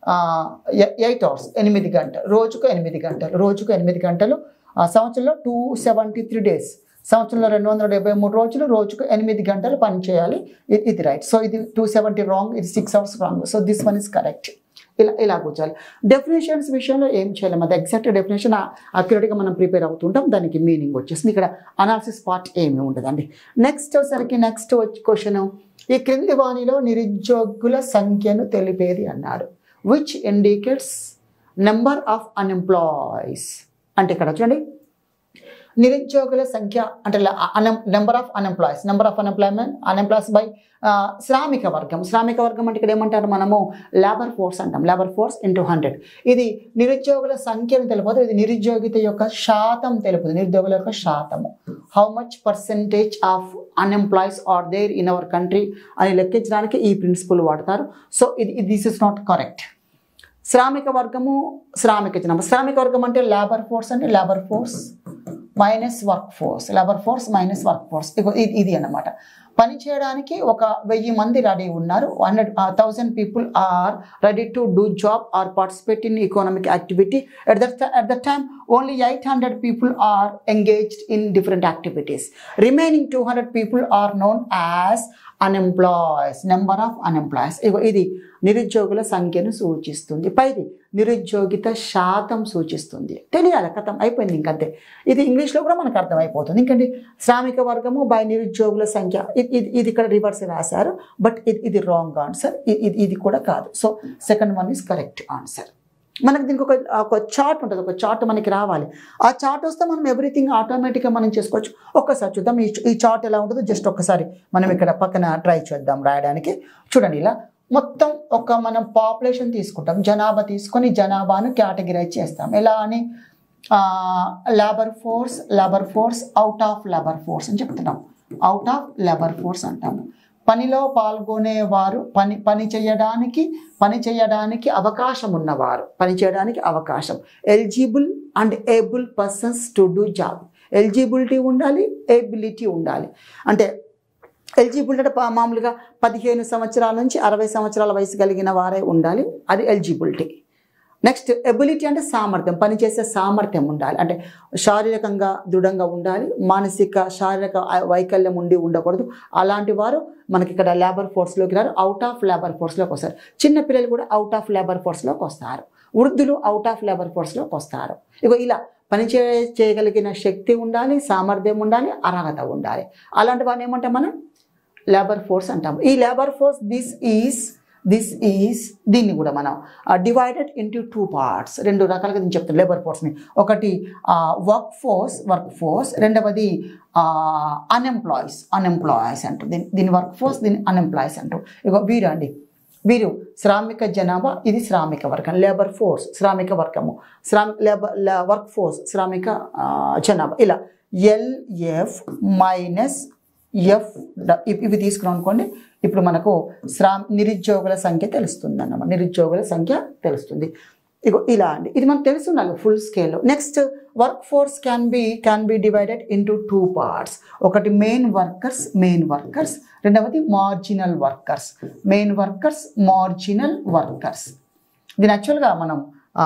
ఎయిట్ అవర్స్ ఎనిమిది గంటలు రోజుకు ఎనిమిది గంటలు రోజుకు ఎనిమిది గంటలు ఆ సంవత్సరంలో టూ సెవెంటీ త్రీ డేస్ సంవత్సరంలో రెండు వందల డెబ్బై మూడు రోజులు రోజుకు ఎనిమిది గంటలు పని చేయాలి ఇది ఇది రైట్ సో ఇది టూ సెవెంటీ రాంగ్ ఇది six hours wrong so this one is correct ఇలా ఇలా కూర్చోాలి డెఫినేషన్స్ విషయంలో ఏం చేయలేము అది ఎగ్జాక్ట్ డెఫినేషన్ అక్యురేట్గా మనం ప్రిపేర్ అవుతుంటాం దానికి మీనింగ్ వచ్చేసింది ఇక్కడ అనాలిసిస్ పార్ట్ ఏమీ ఉండదండి నెక్స్ట్ వచ్చేసరికి నెక్స్ట్ వచ్చి క్వశ్చన్ ఈ క్రింది వాణిలో నిరుద్యోగుల సంఖ్యను తెలిపేది అన్నాడు which indicates number of unemployees అంటే ఇక్కడ చూడండి నిరుద్యోగుల సంఖ్య అంటే number of unemployees number of unemployment unemployees by శ్రామిక వర్గం శ్రామిక వర్గం అంటే ఇక్కడ ఏమంటారు మనము లేబర్ ఫోర్స్ అంటాం లేబర్ ఫోర్స్ ఇంటూ హండ్రెడ్ ఇది నిరుద్యోగుల సంఖ్యను తెలుపదు ఇది నిరుద్యోగిత యొక్క శాతం తెలుపుతుంది నిరుద్యోగుల యొక్క శాతము how much percentage of unemployees are there in our country అని లెక్కించడానికి ఈ ప్రిన్సిపల్ వాడతారు సో ఇది దిస్ ఇస్ నాట్ కరెక్ట్ శ్రామిక వర్గము శ్రామిక జనాభా శ్రామిక వర్గం అంటే లేబర్ ఫోర్స్ అంటే labour force minus work force labour force minus work force ఇది ఇది అన్నమాట పని చేయడానికి ఒక వెయ్యి మంది రెడీ ఉన్నారు hundred thousand people are ready to do job or participate in economic activity at that at that time only 800 people are engaged in different activities remaining 200 people are known as unemployees number of unemployees ఇగో ఇది నిరుద్యోగుల సంఖ్యను సూచిస్తుంది పైది నిరుద్యోగిత శాతం సూచిస్తుంది తెలియాలి కథం అయిపోయింది ఇంకంతే ఇది ఇంగ్లీష్లో కూడా మనకు అర్థమైపోతుంది ఇంకండి శ్రామిక వర్గము బై నిరుద్యోగుల సంఖ్య ఇది ఇది- ఇది ఇక్కడ రివర్స్ రాశారు బట్ ఇది ఇది రాంగ్ ఆన్సర్ ఇది ఇది కూడా కాదు so second one is correct answer మనకి దీనికి ఒక ఒక చార్ట్ ఉంటుంది ఒక చార్ట్ మనకి రావాలి ఆ చార్ట్ వస్తే మనం ఎవ్రీథింగ్ ఆటోమేటిక్గా మనం చేసుకోవచ్చు ఒక్కసారి చూద్దాం ఈ ఈ చార్ట్ ఎలా ఉంటుందో జస్ట్ ఒక్కసారి మనం ఇక్కడ పక్కన ట్రై చేద్దాం రాయడానికి చూడండి ఇలా మొత్తం ఒక మనం పాపులేషన్ తీసుకుంటాం జనాభా తీసుకొని జనాభాను కేటగిరైజ్ చేస్తాం ఎలా అని labour force labour force out of labour force అని చెప్తున్నాం అవుట్ ఆఫ్ లేబర్ ఫోర్స్ అంటాము పనిలో పాల్గొనేవారు పని పని చేయడానికి పని చేయడానికి అవకాశం ఉన్నవారు పని చేయడానికి అవకాశం eligible and able persons to do job eligibility ఉండాలి ఏబిలిటీ ఉండాలి అంటే ఎలిజిబిలిటీ అంటే పా- మామూలుగా పదిహేను సంవత్సరాల నుంచి అరవై సంవత్సరాల వయసు కలిగిన వారే ఉండాలి అది ఎలిజిబిలిటీ నెక్స్ట్ ఎబిలిటీ అంటే సామర్థ్యం పనిచేసే సామర్థ్యం ఉండాలి అంటే శారీరకంగా దృఢంగా ఉండాలి మానసిక శారీరక వైకల్యం ఉండి ఉండకూడదు అలాంటి వారు మనకి ఇక్కడ లేబర్ ఫోర్స్లోకి రారు అవుట్ ఆఫ్ లేబర్ ఫోర్స్లోకి వస్తారు చిన్న పిల్లలు కూడా అవుట్ ఆఫ్ లేబర్ ఫోర్స్లోకి వస్తారు వృద్ధులు అవుట్ ఆఫ్ లేబర్ ఫోర్స్లోకి వస్తారు ఇగో ఇలా పని చే చేయగలిగిన శక్తి ఉండాలి సామర్థ్యం ఉండాలి అర్హత ఉండాలి అలాంటి వారిని ఏమంటాం మనం లేబర్ ఫోర్స్ అంటాం ఈ labour force this is this is దీన్ని కూడా మనం డివైడెడ్ ఇంటూ టూ పార్ట్స్ రెండు రకాలుగా నేను చెప్తాను లేబర్ ఫోర్స్ని ఒకటి వర్క్ ఫోర్స్ వర్క్ ఫోర్స్ రెండవది అన్ఎంప్లాయీస్ అన్ఎంప్లాయీస్ అంటారు దీని దీని వర్క్ ఫోర్స్ దీని అన్ఎంప్లాయీస్ అంటారు ఇక వీరు అండి వీరు శ్రామిక జనాభా ఇది శ్రామిక వర్గం లేబర్ ఫోర్స్ శ్రామిక వర్గము శ్రామిక లేబర్ వర్క్ ఫోర్స్ శ్రామిక ఆ, జనాభా ఇలా ఎల్ఎఫ్ మైనస్ ఎఫ్ ఇవి తీసుకున్నాం అనుకోండి ఇప్పుడు మనకు శ్రా నిరుద్యోగుల సంఖ్య తెలుస్తుంది అన్నమాట నిరుద్యోగుల సంఖ్య తెలుస్తుంది ఇగో ఇలా అండి ఇది మనకు తెలుస్తుండాలి ఫుల్ స్కేల్లో next work force can be can be divided into two parts ఒకటి మెయిన్ వర్కర్స్ మెయిన్ వర్కర్స్ రెండవది marginal workers main workers marginal workers దీని యాక్చువల్గా మనం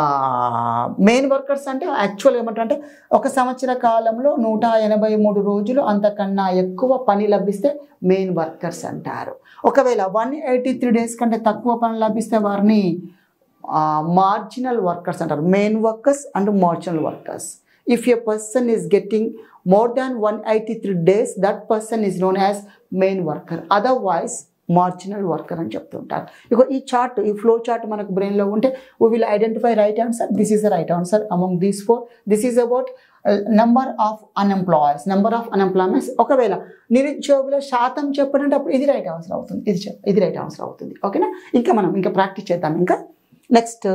మెయిన్ వర్కర్స్ అంటే యాక్చువల్గా ఏమంటారు అంటే ఒక సంవత్సర కాలంలో నూట ఎనభై మూడు రోజులు అంతకన్నా ఎక్కువ పని లభిస్తే మెయిన్ వర్కర్స్ అంటారు ఒకవేళ వన్ ఎయిటీ త్రీ డేస్ కంటే తక్కువ పని లభిస్తే వారిని మార్జినల్ వర్కర్స్ అంటారు main workers and marginal workers if a person is getting more than one eighty three days that person is known as main worker otherwise marginal worker అని చెప్తుంటారు ఇక ఈ చార్ట్ ఈ ఫ్లో చార్ట్ మనకు బ్రెయిన్లో ఉంటే we will identify right answer this is the right answer among these four this is about number of unemployees number of unemployments ఒకవేళ నిరుద్యోగుల శాతం చెప్పడంటే అప్పుడు ఇది రైట్ ఆన్సర్ అవుతుంది ఇది చెప్- ఇది రైట్ ఆన్సర్ అవుతుంది ఓకేనా ఇంకా మనం ఇంకా ప్రాక్టీస్ చేద్దాం ఇంకా నెక్స్ట్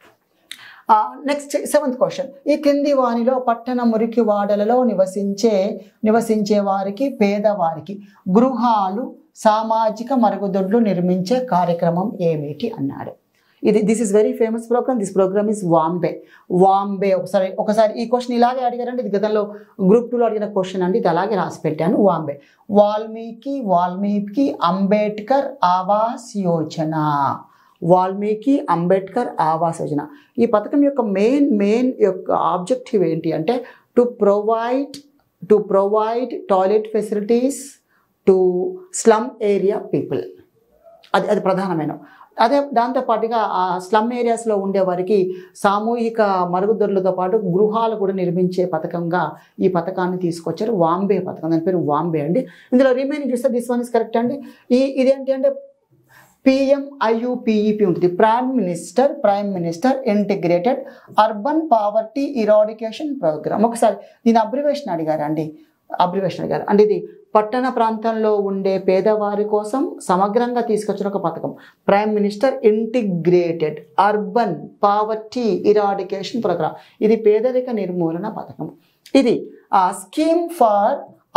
నెక్స్ట్ సెవెంత్ క్వశ్చన్ ఈ క్రింది వానిలో పట్టణ మురికి వాడలలో నివసించే నివసించే వారికి పేదవారికి గృహాలు సామాజిక మరుగుదొడ్లు నిర్మించే కార్యక్రమం ఏమిటి అన్నాడు ఇది this is very famous program this program is VAMBAY VAMBAY ఒకసారి ఒకసారి ఈ క్వశ్చన్ ఇలాగే అడిగారండి ఇది గతంలో గ్రూప్ టూలో అడిగిన క్వశ్చన్ అండి ఇది అలాగే రాసి పెట్టాను వాంబే వాల్మీకి వాల్మీకి అంబేద్కర్ ఆవాస్ యోజన వాల్మీకి అంబేద్కర్ ఆవాస్ యోజన ఈ పథకం యొక్క మెయిన్ మెయిన్ యొక్క ఆబ్జెక్టివ్ ఏంటి అంటే to provide to provide toilet facilities to slum area people అది అది ప్రధానమైన అదే దాంతోపాటుగా ఆ స్లమ్ ఏరియాస్లో ఉండే వారికి సామూహిక మరుగుదొడ్లతో పాటు గృహాలు కూడా నిర్మించే పథకంగా ఈ పథకాన్ని తీసుకొచ్చారు వాంబే పథకం దాని పేరు వాంబే అండి ఇందులో రిమైనింగ్ చూస్తే దిస్ వన్ ఇస్ కరెక్ట్ అండి ఈ ఇదేంటి అంటే పిఎం ఐయుపిఈపి ఉంటుంది prime minister prime minister integrated urban poverty eradication program ఒకసారి దీని అబ్రివేషన్ అడిగారు అండి అబ్రివేషన్ అడిగారు అంటే ఇది పట్టణ ప్రాంతంలో ఉండే పేదవారి కోసం సమగ్రంగా తీసుకొచ్చిన ఒక పథకం prime minister integrated urban poverty eradication program ఇది పేదరిక నిర్మూలన పథకం ఇది scheme for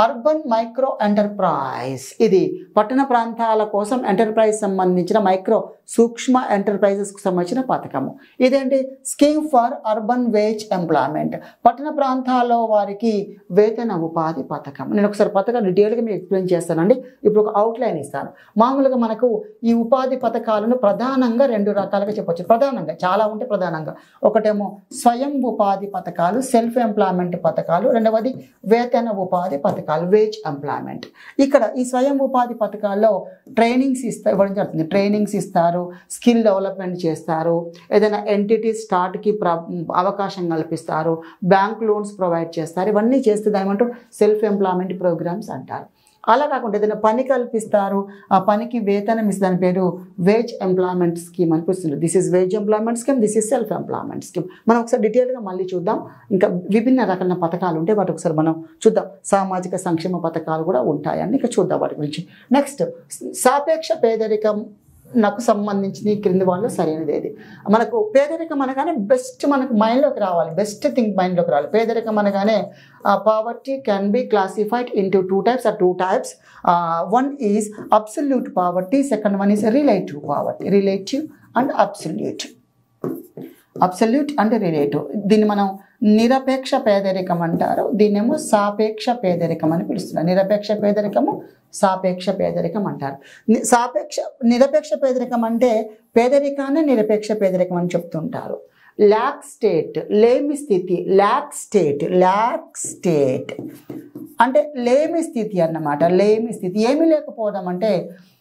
urban micro enterprise ఇది పట్టణ ప్రాంతాల కోసం ఎంటర్ప్రైజ్ సంబంధించిన మైక్రో సూక్ష్మ ఎంటర్ప్రైజెస్కి సంబంధించిన పథకము ఇదేంటి scheme for urban wage employment పట్టణ ప్రాంతాల్లో వారికి వేతన ఉపాధి పథకం నేను ఒకసారి పథకం డీటెయిల్గా మీకు ఎక్స్ప్లెయిన్ చేస్తానండి ఇప్పుడు ఒక అవుట్లైన్ ఇస్తాను మామూలుగా మనకు ఈ ఉపాధి పథకాలను ప్రధానంగా రెండు రకాలుగా చెప్పొచ్చు ప్రధానంగా చాలా ఉంటే ప్రధానంగా ఒకటేమో స్వయం ఉపాధి పథకాలు సెల్ఫ్ ఎంప్లాయ్మెంట్ పథకాలు రెండవది వేతన ఉపాధి పథకాలు వేజ్ ఎంప్లాయ్మెంట్ ఇక్కడ ఈ స్వయం ఉపాధి పథకాల్లో ట్రైనింగ్స్ ఇస్తా ఇవ్వడం జరుగుతుంది ట్రైనింగ్స్ ఇస్తారు స్కిల్ డెవలప్మెంట్ చేస్తారు ఏదైనా ఎంటిటీ స్టార్ట్కి ప్ర అవకాశం కల్పిస్తారు బ్యాంక్ లోన్స్ ప్రొవైడ్ చేస్తారు ఇవన్నీ చేస్తే దాని ఏమంటారు సెల్ఫ్ ఎంప్లాయ్మెంట్ ప్రోగ్రామ్స్ అంటారు అలా కాకుండా ఏదైనా పని కల్పిస్తారు ఆ పనికి వేతనం ఇస్తే దాని పేరు వేజ్ ఎంప్లాయ్మెంట్ స్కీమ్ అని పిలుస్తుంది this is wage employment scheme this is self employment scheme మనం ఒకసారి డీటెయిల్గా మళ్ళీ చూద్దాం ఇంకా విభిన్న రకాల పథకాలు ఉంటే వాటి ఒకసారి మనం చూద్దాం సామాజిక సంక్షేమ పథకాలు కూడా ఉంటాయని ఇక చూద్దాం వాటి గురించి నెక్స్ట్ సాపేక్ష పేదరికం నాకు సంబంధించిన క్రింది వాళ్ళు సరైనది ఏది మనకు పేదరికం అనగానే బెస్ట్ మనకు మైండ్లోకి రావాలి బెస్ట్ థింగ్ మైండ్లోకి రావాలి పేదరికం అనగానే poverty can be classified into two types or two types one is absolute poverty second one is relative poverty relative and absolute absolute and relative దీన్ని మనం నిరపేక్ష పేదరికం అంటారు దీన్నేమో సాపేక్ష పేదరికం అని పిలుస్తున్నారు నిరపేక్ష పేదరికము సాపేక్ష పేదరికం అంటారు ని- సాపేక్ష నిరపేక్ష పేదరికం అంటే పేదరికాన్ని నిరపేక్ష పేదరికం అని చెప్తుంటారు ల్యాక్ స్టేట్ లేమి స్థితి ల్యాక్ స్టేట్ ల్యాక్ స్టేట్ అంటే లేమి స్థితి అన్నమాట లేమి స్థితి ఏమీ లేకపోవడం అంటే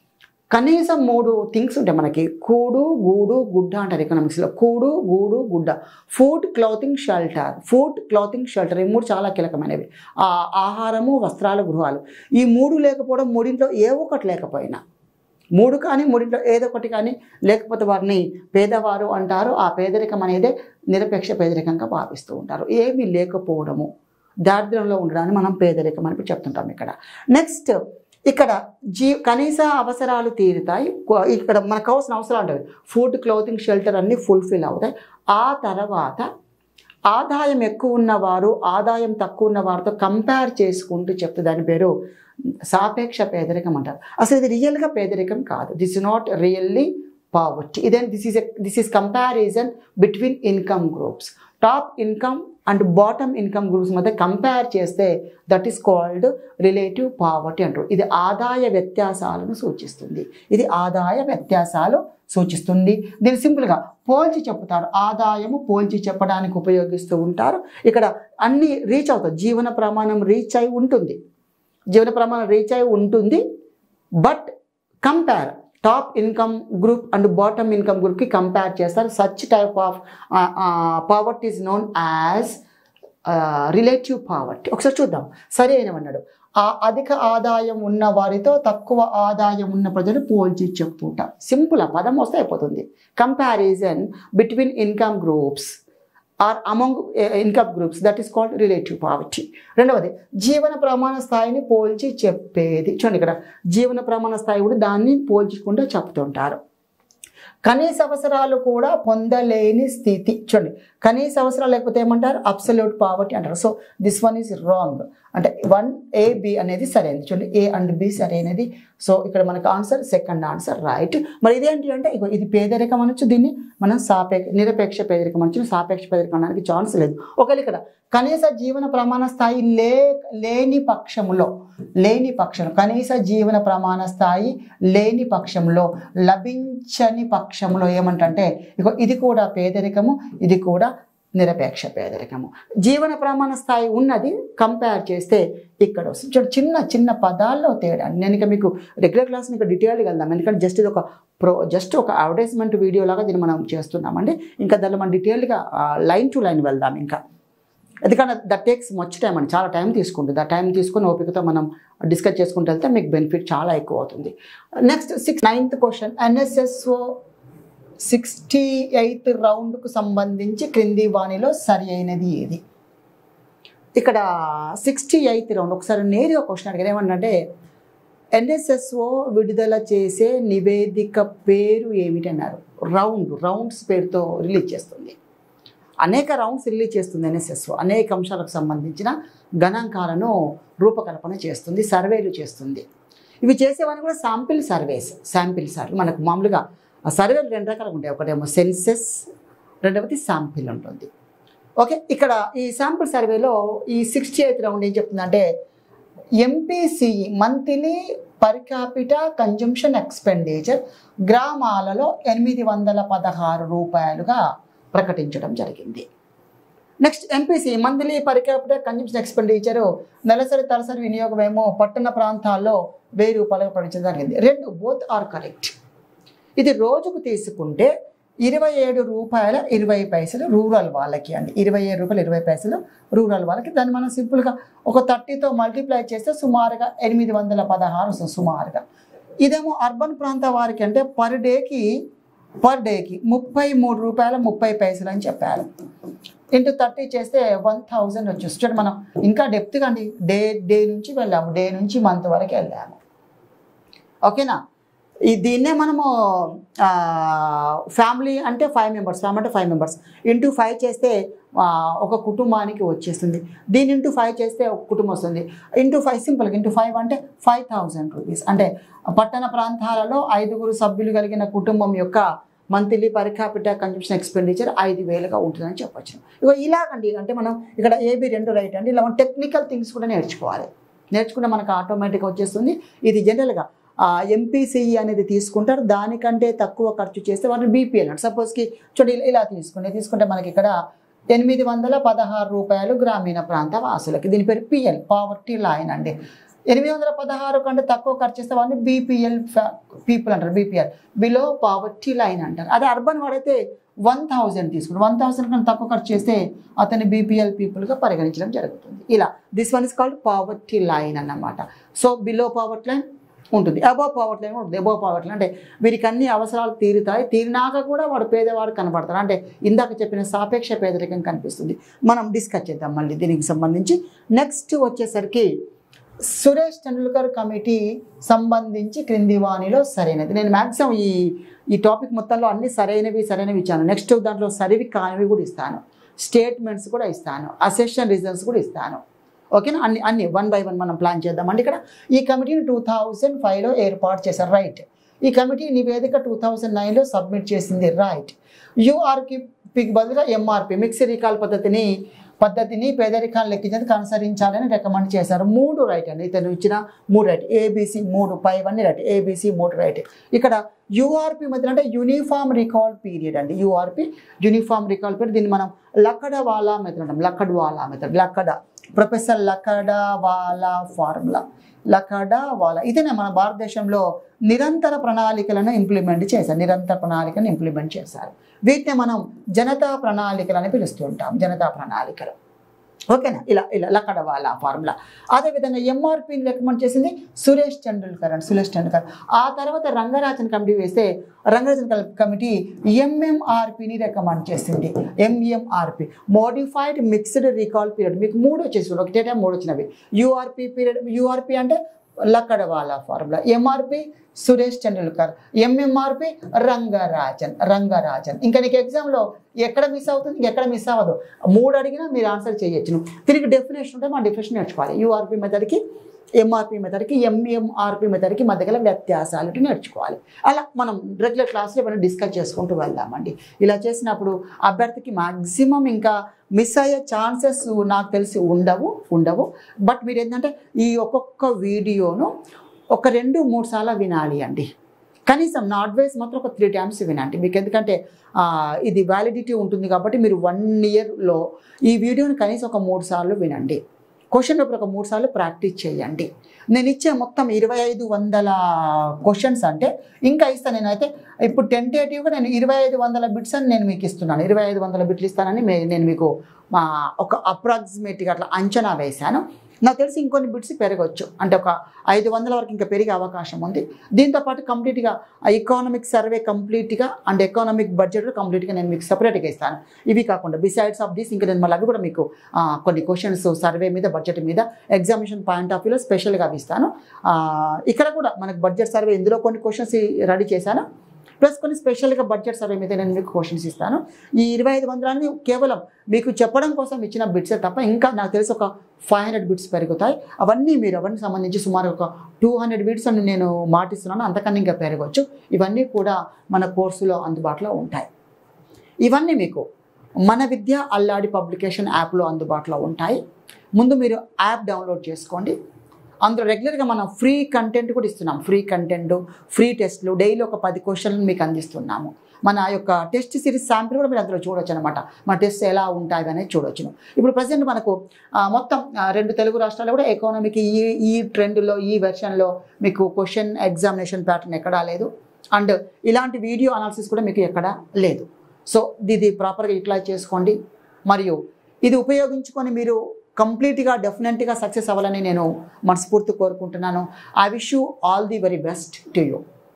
కనీసం మూడు థింగ్స్ ఉంటాయి మనకి కూడు గూడు గుడ్డ అంటారు ఎకనామిక్స్లో కూడు గూడు గుడ్డ food clothing shelter food clothing shelter ఈ మూడు చాలా కీలకమైనవి ఆ ఆహారము వస్త్రాలు గృహాలు ఈ మూడు లేకపోవడం మూడింట్లో ఏ ఒక్కటి లేకపోయినా మూడు కానీ మూడింట్లో ఏదో ఒకటి కానీ లేకపోతే వారిని పేదవారు అంటారు ఆ పేదరికం అనేది నిరపేక్ష పేదరికంగా భావిస్తూ ఉంటారు ఏమీ లేకపోవడము దారిద్ర్యంలో ఉండడాన్ని మనం పేదరికం అని చెప్తుంటాం ఇక్కడ నెక్స్ట్ ఇక్కడ జీ కనీస అవసరాలు తీరుతాయి కొ- ఇక్కడ మనకు కావాల్సిన అవసరాలు ఉంటాయి ఫుడ్ క్లోతింగ్ షెల్టర్ అన్నీ ఫుల్ఫిల్ అవుతాయి ఆ తర్వాత ఆదాయం ఎక్కువ ఉన్నవారు ఆదాయం తక్కువ ఉన్న వారితో కంపేర్ చేసుకుంటూ చెప్తే దాని పేరు సాపేక్ష పేదరికం అంటారు అసలు ఇది రియల్గా పేదరికం కాదు this is not really poverty ఇదే this is this is comparison between income groups top income and bottom income groups మధ్య కంపేర్ చేస్తే that is called relative poverty అంటారు ఇది ఆదాయ వ్యత్యాసాలను సూచిస్తుంది ఇది ఆదాయ వ్యత్యాసాలు సూచిస్తుంది దీన్ని సింపుల్గా పోల్చి చెప్తారు ఆదాయము పోల్చి చెప్పడానికి ఉపయోగిస్తూ ఉంటారు ఇక్కడ అన్ని రీచ్ అవుతాయి జీవన ప్రమాణం రీచ్ అయి ఉంటుంది జీవన ప్రమాణం రీచ్ అయి ఉంటుంది but compare top income group and bottom income గ్రూప్కి కంపేర్ చేస్తారు such type of poverty is known as relative poverty ఒకసారి చూద్దాం సరే అయినవన్నాడు ఆ అధిక ఆదాయం ఉన్న వారితో తక్కువ ఆదాయం ఉన్న ప్రజలు పోల్చి చెప్పుట సింపుల్ ఆ పదం వస్తే అయిపోతుంది comparison between income groups or among income groups that is called relative poverty రెండవది జీవన ప్రమాణ స్థాయిని పోల్చి చెప్పేది చూడండి ఇక్కడ జీవన ప్రమాణ స్థాయి కూడా దాన్ని పోల్చుకుంటూ చెప్తుంటారు కనీస అవసరాలు కూడా పొందలేని స్థితి చూడండి కనీస అవసరాలు లేకపోతే ఏమంటారు అబ్సల్యూట్ పావర్టీ అంటారు so this one is wrong అంటే వన్ ఏ బి అనేది సరైనది చూడండి ఏ అండ్ బి సరైనది సో ఇక్కడ మనకు ఆన్సర్ సెకండ్ ఆన్సర్ రైట్ మరి ఇదేంటి అంటే ఇగో ఇది పేదరికం అనొచ్చు దీన్ని మనం సాపేక్ష నిరపేక్ష పేదరికం అనొచ్చు సాపేక్ష పేదరికం అనడానికి ఛాన్స్ లేదు ఒకవేళ ఇక్కడ కనీస జీవన ప్రమాణ స్థాయి లే లేని పక్షములో లేని పక్షం కనీస జీవన ప్రమాణ స్థాయి లేని పక్షంలో లభించని పక్షంలో ఏమంటే ఇగో ఇది కూడా పేదరికము ఇది కూడా నిరపేక్ష పేదరికము జీవన ప్రమాణ స్థాయి ఉన్నది కంపేర్ చేస్తే ఇక్కడ వస్తుంది చూడండి చిన్న చిన్న పదాల్లో తేడా నేను ఇక మీకు రెగ్యులర్ క్లాస్ మీకు డీటెయిల్గా వెళ్దాం ఎందుకంటే జస్ట్ ఇది ఒక ప్రో జస్ట్ ఒక అడ్వర్టైజ్మెంట్ వీడియో లాగా దీన్ని మనం చేస్తున్నామండి ఇంకా దానిలో మనం డీటెయిల్గా లైన్ టు లైన్ వెళ్దాం ఇంకా ఎందుకంటే దట్ టేక్స్ మచ్ టైం అండి చాలా టైం తీసుకుంటుంది ఆ టైం తీసుకొని ఓపికతో మనం డిస్కస్ చేసుకుంటూ వెళ్తే మీకు బెనిఫిట్ చాలా ఎక్కువ అవుతుంది next six ninth question NSSO sixty eighth రౌండ్కు సంబంధించి క్రింది వాణిలో సరి అయినది ఏది ఇక్కడ సిక్స్టీ ఎయిత్ రౌండ్ ఒకసారి నేరుగా క్వశ్చన్ అడిగారు ఏమన్నంటే ఎన్ఎస్ఎస్ఓ విడుదల చేసే నివేదిక పేరు ఏమిటన్నారు రౌండ్ రౌండ్స్ పేరుతో రిలీజ్ చేస్తుంది అనేక రౌండ్స్ రిలీజ్ చేస్తుంది ఎన్ఎస్ఎస్ఓ అనేక అంశాలకు సంబంధించిన గణాంకాలను రూపకల్పన చేస్తుంది సర్వేలు చేస్తుంది ఇవి చేసేవన్నీ కూడా శాంపిల్ సర్వేస్ శాంపిల్ సర్వే మనకు మామూలుగా ఆ సర్వేలు రెండు రకాలుగా ఉంటాయి ఒకటేమో సెన్సెస్ రెండవది శాంపిల్ ఉంటుంది ఓకే ఇక్కడ ఈ శాంపుల్ సర్వేలో ఈ సిక్స్టీ ఎయిత్ రౌండ్ ఏం చెప్తుందంటే MPCE monthly per capita consumption expenditure గ్రామాలలో ఎనిమిది వందల పదహారు రూపాయలుగా ప్రకటించడం జరిగింది next MPC monthly per capita consumption expenditure నెలసరి తలసరి వినియోగం ఏమో పట్టణ ప్రాంతాల్లో వెయ్యి రూపాయలుగా ప్రకటించడం జరిగింది రెండు బోత్ ఆర్ కరెక్ట్ ఇది రోజుకు తీసుకుంటే ఇరవై ఏడు రూపాయల ఇరవై పైసలు రూరల్ వాళ్ళకి అండి ఇరవై ఏడు రూపాయలు ఇరవై పైసలు రూరల్ వాళ్ళకి దాన్ని మనం సింపుల్గా ఒక థర్టీతో మల్టిప్లై చేస్తే సుమారుగా ఎనిమిది వందల పదహారు వస్తుంది సుమారుగా ఇదేమో అర్బన్ ప్రాంత వారికి అంటే పర్ డేకి పర్ డేకి ముప్పై మూడు రూపాయల ముప్పై పైసలు అని చెప్పారు ఇంటూ థర్టీ చేస్తే వన్ థౌజండ్ వచ్చేసి చూడండి మనం ఇంకా డెప్త్గా అండి డే డే నుంచి వెళ్ళాము డే నుంచి మంత్ వరకు వెళ్ళాము ఓకేనా ఈ దీన్నే మనము ఫ్యామిలీ అంటే ఫైవ్ మెంబర్స్ ఫ్యామిలీ అంటే ఫైవ్ మెంబర్స్ ఇంటూ ఫైవ్ చేస్తే ఆ, ఒక కుటుంబానికి వచ్చేస్తుంది దీని ఇంటూ ఫైవ్ చేస్తే ఒక కుటుంబం వస్తుంది ఇంటూ ఫైవ్ సింపుల్గా ఇంటూ ఫైవ్ అంటే ఫైవ్ థౌజండ్ రూపీస్ అంటే పట్టణ ప్రాంతాలలో ఐదుగురు సభ్యులు కలిగిన కుటుంబం యొక్క monthly per capital consumption expenditure ఐదు వేలుగా ఉంటుందని చెప్పొచ్చు ఇగో ఇలాగండి అంటే మనం ఇక్కడ ఏబి రెండు రైట్ అండి ఇలా టెక్నికల్ థింగ్స్ కూడా నేర్చుకోవాలి నేర్చుకుంటే మనకు ఆటోమేటిక్గా వచ్చేస్తుంది ఇది జనరల్గా ఎంపీసీఈ అనేది తీసుకుంటారు దానికంటే తక్కువ ఖర్చు చేస్తే వాటిని బీపీఎల్ అంటే సపోజ్కి చూడండి ఇలా- ఇలా తీసుకుంటే తీసుకుంటే మనకి ఇక్కడ ఎనిమిది వందల పదహారు రూపాయలు గ్రామీణ ప్రాంత వాసులకి దీని పేరు పిఎల్ పావర్టీ లైన్ అండి ఎనిమిది వందల పదహారు కంటే తక్కువ ఖర్చు చేస్తే వాళ్ళని బీపీఎల్ పీపుల్ అంటారు బీపీఎల్ బిలో పావర్టీ లైన్ అంటారు అదే అర్బన్ వాడైతే వన్ థౌజండ్ తీసుకుంటారు వన్ థౌసండ్ కన్నా తక్కువ ఖర్చు చేస్తే అతన్ని బీపీఎల్ పీపుల్గా పరిగణించడం జరుగుతుంది ఇలా this one is called poverty line అన్నమాట సో బిలో పావర్టీ లైన్ ఉంటుంది అబోవ్ పావర్టీ లైన్ కూడా ఉంటుంది అబోవ్ పావర్టీ లైన్ అంటే వీరికి అన్ని అవసరాలు తీరుతాయి తీరినాక కూడా వాడు పేదవాడు కనబడతాడు అంటే ఇందాక చెప్పిన సాపేక్ష పేదరికం కనిపిస్తుంది మనం డిస్కస్ చేద్దాం మళ్ళీ దీనికి సంబంధించి నెక్స్ట్ వచ్చేసరికి సురేష్ టెండూల్కర్ కమిటీ సంబంధించి క్రింది వాణిలో సరైనది నేను మ్యాక్సిమం ఈ ఈ టాపిక్ మొత్తంలో అన్ని సరైనవి సరైనవి ఇచ్చాను నెక్స్ట్ దాంట్లో సరివి కానివి కూడా ఇస్తాను స్టేట్మెంట్స్ కూడా ఇస్తాను అసెషన్ రీజన్స్ కూడా ఇస్తాను ఓకేనా అన్ని అన్ని వన్ బై వన్ మనం ప్లాన్ చేద్దామండి ఇక్కడ ఈ కమిటీని టూ థౌజండ్ ఫైవ్లో ఏర్పాటు చేశారు రైట్ ఈ కమిటీ నివేదిక టూ థౌజండ్ నైన్లో సబ్మిట్ చేసింది రైట్ యూఆర్కి పిక్ బదులుగా ఎంఆర్పి మిక్స్ రీకాల్ పద్ధతిని పద్ధతిని పేదరికాన్ని లెక్కించేందుకు అనుసరించాలని రికమెండ్ చేశారు మూడు రైట్ అండి ఇతను ఇచ్చిన మూడు రైట్ ఏబీసీ మూడు ఫైవ్ అన్ని రైట్ ఏబీసీ మూడు రైట్ ఇక్కడ యూఆర్పి మధ్య అంటే యూనిఫామ్ రికాల్ పీరియడ్ అండి యూఆర్పి యూనిఫామ్ రికాల్ పీరియడ్ దీన్ని మనం లక్కడవాలా మెథడ్ అంటాం లక్కడ్వాలా మెథడ్ లక్కడ ప్రొఫెసర్ లక్కడవాలా ఫార్ములా లక్కడవాలా ఇదేనే మన భారతదేశంలో నిరంతర ప్రణాళికలను ఇంప్లిమెంట్ చేశారు నిరంతర ప్రణాళికను ఇంప్లిమెంట్ చేశారు వీటిని మనం జనతా ప్రణాళికలు అని పిలుస్తూ ఉంటాం జనతా ప్రణాళికలు ఓకేనా ఇలా ఇలా లక్కడవాల ఫార్ములా అదేవిధంగా ఎంఆర్పిని రికమెండ్ చేసింది సురేష్ టెండూల్కర్ అండ్ సురేష్ టెండూల్కర్ ఆ తర్వాత రంగరాజన్ కమిటీ వేస్తే రంగరాజన్ కల్- కమిటీ ఎంఎంఆర్పిని రికమెండ్ చేసింది MMRP modified mixed recall period మీకు మూడు వచ్చేసి ఒకటే టైం మూడు వచ్చినవి యూఆర్పి పీరియడ్ యూఆర్పి అంటే Lakdawala formula MRP Suresh Tendulkar MMRP Rangarajan Rangarajan ఇంకా నీకు ఎగ్జామ్లో ఎక్కడ మిస్ అవుతుంది ఎక్కడ మిస్ అవ్వదు మూడు అడిగినా మీరు ఆన్సర్ చేయొచ్చు దీనికి డెఫినేషన్ ఉంటే మా డెఫినేషన్ నేర్చుకోవాలి యూఆర్పి మెథడ్కి ఎంఆర్పి మెథడ్కి ఎంఎంఆర్పి మెథడ్కి మధ్య గల వ్యత్యాసాలు నేర్చుకోవాలి అలా మనం రెగ్యులర్ క్లాస్లో మనం డిస్కస్ చేసుకుంటూ వెళ్దామండి ఇలా చేసినప్పుడు అభ్యర్థికి మాక్సిమం ఇంకా మిస్ అయ్యే ఛాన్సెస్ నాకు తెలిసి ఉండవు ఉండవు బట్ మీరు ఏంటంటే ఈ ఒక్కొక్క వీడియోను ఒక రెండు మూడు సార్లు వినాలి అండి కనీసం నా అడ్వైస్ మాత్రం ఒక త్రీ టైమ్స్ వినండి మీకు ఎందుకంటే ఆ, ఇది వ్యాలిడిటీ ఉంటుంది కాబట్టి మీరు వన్ ఇయర్లో ఈ వీడియోని కనీసం ఒక మూడు సార్లు వినండి క్వశ్చన్ పేపర్ ఒక మూడు సార్లు ప్రాక్టీస్ చేయండి నేను ఇచ్చే మొత్తం ఇరవై ఐదు వందల క్వశ్చన్స్ అంటే ఇంకా ఇస్తాను నేనైతే ఇప్పుడు టెంటేటివ్గా నేను ఇరవై ఐదు వందల బిట్స్ అని నేను మీకు ఇస్తున్నాను ఇరవై ఐదు వందల బిట్లు ఇస్తానని మే- నేను మీకు మా ఒక అప్రాక్సిమేట్గా అట్లా అంచనా వేశాను నాకు తెలిసి ఇంకొన్ని బిట్స్ పెరగవచ్చు అంటే ఒక ఐదు వందల వరకు ఇంకా పెరిగే అవకాశం ఉంది దీంతో పాటు కంప్లీట్గా ఎకానమిక్ సర్వే కంప్లీట్గా అండ్ ఎకానమిక్ బడ్జెట్ కంప్లీట్గా నేను మీకు సపరేట్గా ఇస్తాను ఇవి కాకుండా బిసైడ్స్ ఆఫ్ దిస్ ఇంకా నేను మళ్ళీ అవి కూడా మీకు ఆ, కొన్ని క్వశ్చన్స్ సర్వే మీద బడ్జెట్ మీద ఎగ్జామినేషన్ పాయింట్ ఆఫ్ వ్యూలో స్పెషల్గా అవి ఇస్తాను ఆ, ఇక్కడ కూడా మనకు బడ్జెట్ సర్వే ఇందులో కొన్ని క్వశ్చన్స్ రెడీ చేశాను ప్లస్ కొన్ని స్పెషల్గా బడ్జెట్ సర్వే మీద నేను మీకు క్వశ్చన్స్ ఇస్తాను ఈ ఇరవై ఐదు వందలని కేవలం మీకు చెప్పడం కోసం ఇచ్చిన బిట్సే తప్ప ఇంకా నాకు తెలిసి ఒక ఫైవ్ హండ్రెడ్ బిట్స్ పెరుగుతాయి అవన్నీ మీరు అవన్నీ సంబంధించి సుమారు ఒక టూ హండ్రెడ్ బిట్స్ అని నేను మాటిస్తున్నాను అంతకన్నా ఇంకా పెరగవచ్చు ఇవన్నీ కూడా మన కోర్సులో అందుబాటులో ఉంటాయి ఇవన్నీ మీకు మన విద్య అల్లాడి పబ్లికేషన్ యాప్లో అందుబాటులో ఉంటాయి ముందు మీరు యాప్ డౌన్లోడ్ చేసుకోండి అందులో రెగ్యులర్గా మనం ఫ్రీ కంటెంట్ కూడా ఇస్తున్నాం ఫ్రీ కంటెంట్ ఫ్రీ టెస్ట్లు డైలీ ఒక పది క్వశ్చన్లు మీకు అందిస్తున్నాము మన యొక్క టెస్ట్ సిరీస్ శాంపిల్ కూడా మీరు అందులో చూడొచ్చు అనమాట మన టెస్ట్ ఎలా ఉంటాయి అనేది చూడొచ్చును ఇప్పుడు ప్రజెంట్ మనకు ఆ, మొత్తం ఆ, రెండు తెలుగు రాష్ట్రాల్లో కూడా ఎకానమీకి ఈ ఈ ట్రెండ్లో ఈ వెర్షన్లో మీకు క్వశ్చన్ ఎగ్జామినేషన్ ప్యాటర్న్ ఎక్కడా లేదు అండ్ ఇలాంటి వీడియో అనాలిసిస్ కూడా మీకు ఎక్కడా లేదు సో ఇది ప్రాపర్గా యూటిలైజ్ చేసుకోండి మరియు ఇది ఉపయోగించుకొని మీరు కంప్లీట్గా డెఫినెట్గా సక్సెస్ అవ్వాలని నేను మనస్ఫూర్తి కోరుకుంటున్నాను I wish you all the very best to you